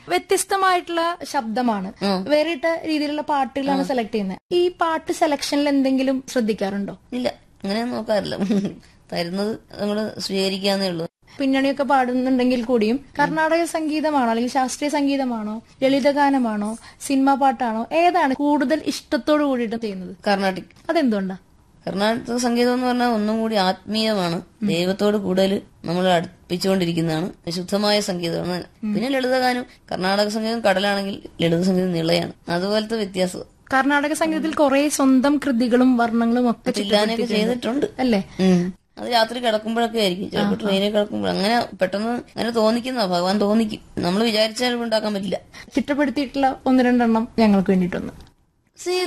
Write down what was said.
വ്യത്യസ്തമായിട്ടുള്ള ശബ്ദമാണ് വേറിട്ട രീതിയിലുള്ള പാട്ടുകളാണ് സെലക്ട് ചെയ്യുന്നത് ഈ പാട്ട് സെലക്ഷനിൽ എന്തെങ്കിലും ശ്രദ്ധിക്കാറുണ്ടോ ഇല്ല അങ്ങനെയൊന്നും നോക്കാറില്ല തരുന്നത് നമ്മള് സ്വീകരിക്കാന്നേ ഉള്ളൂ പിന്നണിയൊക്കെ പാടുന്നുണ്ടെങ്കിൽ കൂടിയും കർണാടക സംഗീതമാണോ അല്ലെങ്കിൽ ശാസ്ത്രീയ സംഗീതമാണോ ലളിതഗാനമാണോ സിനിമാ പാട്ടാണോ ഏതാണ് കൂടുതൽ ഇഷ്ടത്തോടു കൂടിയിട്ട് ചെയ്യുന്നത് കർണാട്ടിക് അതെന്തുകൊണ്ടാ കർണാടക സംഗീതം എന്ന് പറഞ്ഞാൽ ഒന്നും കൂടി ആത്മീയമാണ് ദൈവത്തോട് കൂടുതൽ നമ്മൾ അടുപ്പിച്ചുകൊണ്ടിരിക്കുന്നതാണ് ശുദ്ധമായ സംഗീതമാണ് പിന്നെ ലളിതഗാനം കർണാടക സംഗീതം കടലാണെങ്കിൽ ലളിത സംഗീതം നിളയാണ് അതുപോലത്തെ വ്യത്യാസം കർണാടക സംഗീതത്തിൽ കുറെ സ്വന്തം കൃതികളും വർണ്ണങ്ങളും ഒക്കെ ചില്ലാനൊക്കെ ചെയ്തിട്ടുണ്ട് അല്ലേ ഉം. അത് രാത്രി കിടക്കുമ്പോഴൊക്കെ ആയിരിക്കും ചിലപ്പോൾ ട്രെയിനിൽ കിടക്കുമ്പോൾ അങ്ങനെ പെട്ടെന്ന് അങ്ങനെ തോന്നിക്കുന്ന ഭഗവാൻ തോന്നിക്കും നമ്മൾ വിചാരിച്ചാൽ ഉണ്ടാക്കാൻ പറ്റില്ല ചിട്ടപ്പെടുത്തിയിട്ടുള്ള ഒന്ന് രണ്ടെണ്ണം ഞങ്ങൾക്ക് വേണ്ടിയിട്ടൊന്ന് സീത